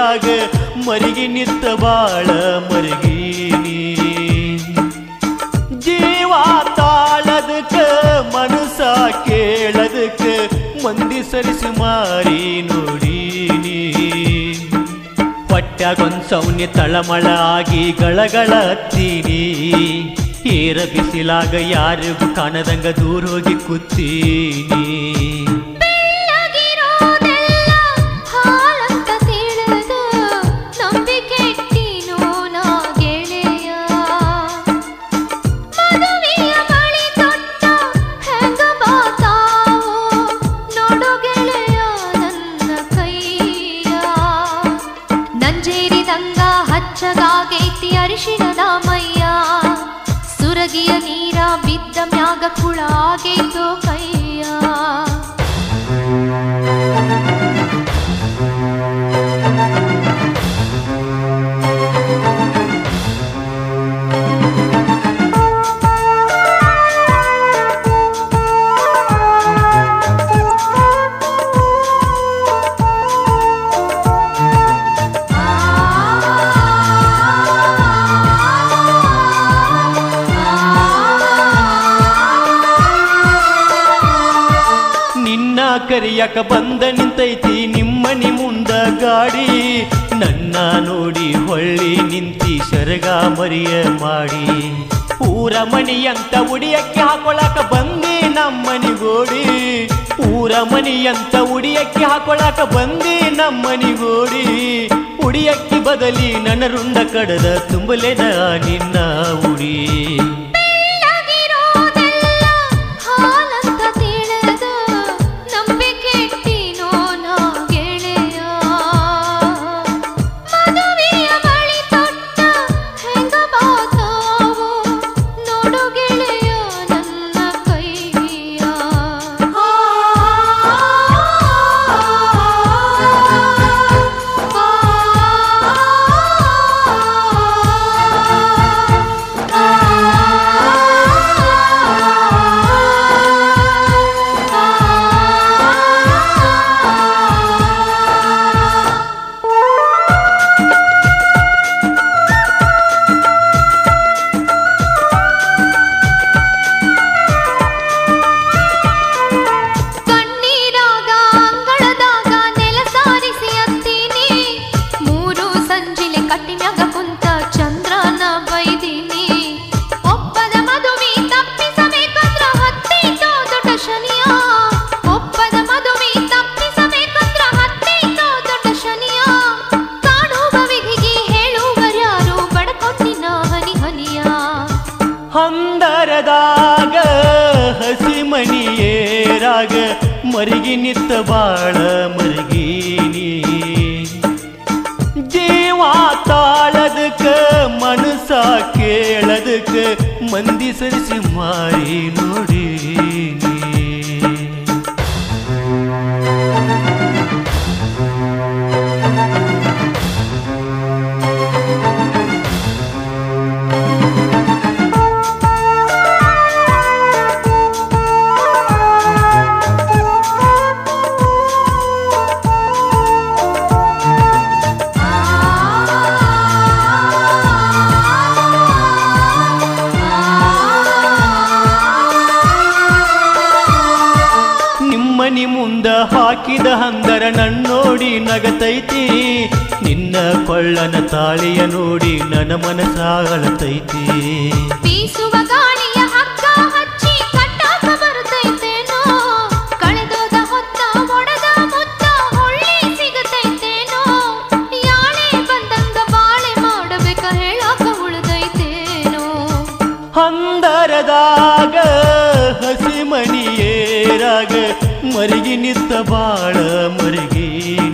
ಏರಾಗ ಮರಿಗಿ ನಿತ್ತ ಬಾಳ ಮರಿಗೀನಿ ಜೀವ ತಾಳದಕ್ಕ ಮನಸ ಕೇಳದಕ್ಕ ಮಂದಿ ಸರಿಸಿ ಮಾರಿ ನೋಡೀನಿ ಹೊಟ್ಯಾಗೊಂದ್ ಸೌನ್ಯ ತಳಮಳ ಆಗಿ ಗಳಗಳ ಹತ್ತೀನಿ ಏರ ಬಿಸಿಲಾಗ ಯಾರಿಗೂ ಕಾಣದಂಗ ದೂರ ಹೋಗಿ ಕೂತೀನಿ ಬೆಳ್ಳಗಿರೋದೆಲ್ಲ ಹಾಲಂತ ತಿಳಿದು ನಂಬಿಕೆಟ್ಟಿನೋ ನಾ ಗೆಳೆಯ ಮದುವೆಯ ಬಳಿ ತೊಟ್ಟ ಹೆಂಗ ಬಾತಾವೋ ನೋಡು ಗೆಳೆಯ ನನ್ನ ಕೈಯ ನಂಜೇರಿದಂಗ ಹಚ್ಚಗಾಗೈತಿ ಅರಿಶಿಣದ ಮೈಯ ಸುರಗಿಯ ನೀರ ಬಿದ್ದ ಮ್ಯಾಗ ಕುಳ ಆಗೈತೋ ಕೈಯ ನಿನ್ನ ಕರಿಯಕ ಬಂದ ನಿಂತೈತಿ ನಿಮ್ಮನಿ ಮುಂದ ಗಾಡಿ ನನ್ನ ನೋಡಿ ಹೊಳ್ಳಿ ನಿಂತಿ ಸರಗ ಮರಿಯ ಮಾಡಿ ಊರ ಮಣಿಯಂತ ಉಡಿಯಕ್ಕೆ ಹಾಕೊಳಕ ಬಂದಿ ನಮ್ಮನಿ ಗೋಡಿ ಊರ ಮನಿಯಂತ ಉಡಿಯಕ್ಕೆ ಹಾಕೊಳಕ ಬಂದಿ ನಮ್ಮನಿ ಗೋಡಿ ಉಡಿಯಕ್ಕಿ ಬದಲಿ ನನ್ನ ರುಂಡ ಕಡದ ತುಂಬಲೆನ ನಿನ್ನ ಉಡಿ ಬೆಳ್ಳಗಿರೋದೆಲ್ಲ ಹಾಲಂತ ತಿಳಿದು ನಂಬಿಕೆಟ್ಟಿನೋ ನಾ ಗೆಳೆಯ ಮದುವೆಯ ಬಳಿ ತೊಟ್ಟ ಹೆಂಗ ಬಾತಾವೋ ನೋಡು ಗೆಳೆಯ ನನ್ನ ಕೈಯ ಕಣ್ಣೀರಾಗ ಅಂಗಳದಾಗ ನೆಲ ಸಾರಿಸಿ ಅತ್ತೀನಿ ಮೂರು ಸಂಜಿಲೆ ಕಟ್ಟಿಮ್ಯಾಗ ಕುಂತ ಚಂದ್ರನ ಬೈದಿನಿ ಒಪ್ಪದ ಮದುವೆ ತಪ್ಪಿಸಬೇಕಂದ್ರ ಹತ್ತೈತೋ ದೊಡ್ಡ ಶನಿಯ ಒಪ್ಪದ ಮದುವೆ ತಪ್ಪಿಸಬೇಕಂದ್ರ ಹತ್ತೈತೋ ದೊಡ್ಡ ಶನಿಯ ಕಾಣುವ ವಿಧಿಗೆ ಹೇಳುವರ್ಯಾರು ಬಡಕೊಟ್ಟಿನ ಹನಿ ಹನಿಯ ಹಂದರದಾಗ ಹಸಿ ಮನಿಯೇರಾಗ ಮರಿಗಿ ನಿತ್ತ ಬಾಳ ಮರಿಗೀನಿ ಜೀವ ತಾಳದಕ್ಕ ಮನಸ ಕೇಳದಕ್ಕ ಮಂದಿ ಸರಿಸಿ ಮಾರಿ ನೋಡೀನಿ ನಿಮ್ಮನಿ ಮುಂದ ಹಾಕಿದ ಹಂದರ ನನ್ನೋಡಿ ನಗತೈತಿ ನಿನ್ನ ಕೊಳ್ಳನ ತಾಳಿಯ ನೋಡಿ ನನ್ನ ಮನಸಾಗಳತೈತಿ ಬೀಸುವ ಗಾಳಿಯ ಹಗ್ಗ ಹಚ್ಚಿ ಕಟ್ಟಾಕ ಬರುತ್ತೈತೇನೋ ಕಳೆದೋದ ಹೊತ್ತ ಒಡೆದ ಮುತ್ತ ಹೊಳ್ಳಿ ಸಿಗತೈತೇನೋ ಯಾಳೆ ಬಂದಂಗ ಬಾಳೆ ಮಾಡಬೇಕ ಹೇಳಾಕ ಉಳಿದೈತೇನೋ ಹಂದರದಾಗ ಹಸಿ ಮನಿಯೇರಾಗ ಮರಿಗಿ ನಿತ್ತ ಬಾಳ ಮರಿಗೀನಿ